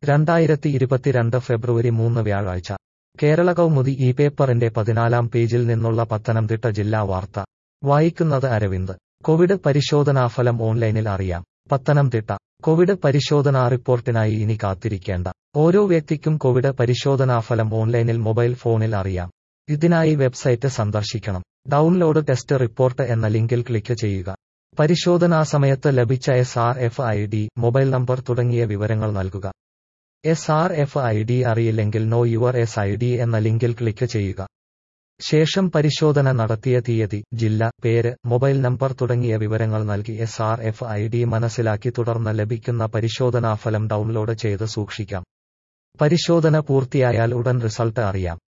രണ്ടായിരത്തി ഇരുപത്തിരണ്ട് ഫെബ്രുവരി മൂന്ന് വ്യാഴാഴ്ച കേരള കൗമുദി ഈ പേപ്പറിന്റെ പതിനാലാം പേജിൽ നിന്നുള്ള പത്തനംതിട്ട ജില്ലാ വാർത്ത വായിക്കുന്നത് അരവിന്ദ് കോവിഡ് പരിശോധനാഫലം ഓൺലൈനിൽ അറിയാം പത്തനംതിട്ട കോവിഡ് പരിശോധനാ റിപ്പോർട്ടിനായി ഇനി കാത്തിരിക്കേണ്ട ഓരോ വ്യക്തിക്കും കോവിഡ് പരിശോധനാഫലം ഓൺലൈനിൽ മൊബൈൽ ഫോണിൽ അറിയാം ഇതിനായി വെബ്സൈറ്റ് സന്ദർശിക്കണം ഡൗൺലോഡ് ടെസ്റ്റ് റിപ്പോർട്ട് എന്ന ലിങ്കിൽ ക്ലിക്ക് ചെയ്യുക പരിശോധനാ സമയത്ത് ലഭിച്ച S R F I D mobile number തുടങ്ങിയ വിവരങ്ങൾ നൽകുക S R F I D അറിയില്ലെങ്കിൽ know your S I D എന്ന ലിങ്കിൽ ക്ലിക്ക് ചെയ്യുക ശേഷം പരിശോധന നടത്തിയ തീയതി ജില്ല പേര് മൊബൈൽ നമ്പർ തുടങ്ങിയ വിവരങ്ങൾ നൽകി S R F I D മനസ്സിലാക്കി തുടർന്ന് ലഭിക്കുന്ന പരിശോധനാഫലം ഡൗൺലോഡ് ചെയ്ത് സൂക്ഷിക്കാം പരിശോധന പൂർത്തിയായാൽ ഉടൻ റിസൾട്ട് അറിയാം